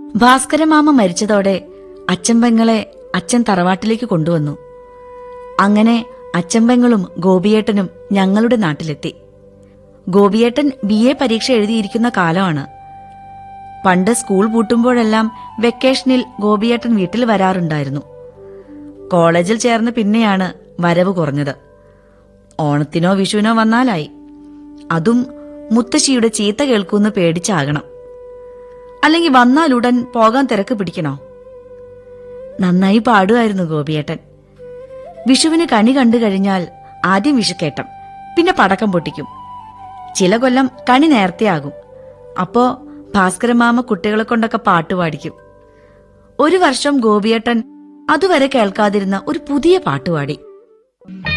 ഭാസ്കരമാമ മരിച്ചതോടെ അച്ഛൻ പെങ്ങളെ അച്ഛൻ തറവാട്ടിലേക്ക് കൊണ്ടുവന്നു അങ്ങനെ അച്ഛൻ പെങ്ങളും ഗോപിയേട്ടനും ഞങ്ങളുടെ നാട്ടിലെത്തി ഗോപിയേട്ടൻ ബി എ പരീക്ഷ എഴുതിയിരിക്കുന്ന കാലമാണ് പണ്ട് സ്കൂൾ പൂട്ടുമ്പോഴെല്ലാം വെക്കേഷനിൽ ഗോപിയേട്ടൻ വീട്ടിൽ വരാറുണ്ടായിരുന്നു കോളേജിൽ ചേർന്ന് പിന്നെയാണ് വരവ് കുറഞ്ഞത് ഓണത്തിനോ വിഷുവിനോ വന്നാലായി അതും മുത്തശ്ശിയുടെ ചീത്ത കേൾക്കുമെന്ന് പേടിച്ചാകണം അല്ലെങ്കിൽ വന്നാലുടൻ പോകാൻ തിരക്ക് പിടിക്കണോ നന്നായി പാടുമായിരുന്നു ഗോപിയേട്ടൻ വിഷുവിന് കണി കണ്ടു കഴിഞ്ഞാൽ ആദ്യം വിഷുക്കേട്ടം പിന്നെ പടക്കം പൊട്ടിക്കും ചില കൊല്ലം കണി നേരത്തെയാകും അപ്പോ ഭാസ്കരമാമ കുട്ടികളെ കൊണ്ടൊക്കെ പാട്ട് പാടിക്കും ഒരു വർഷം ഗോപിയേട്ടൻ അതുവരെ കേൾക്കാതിരുന്ന ഒരു പുതിയ പാട്ടുപാടി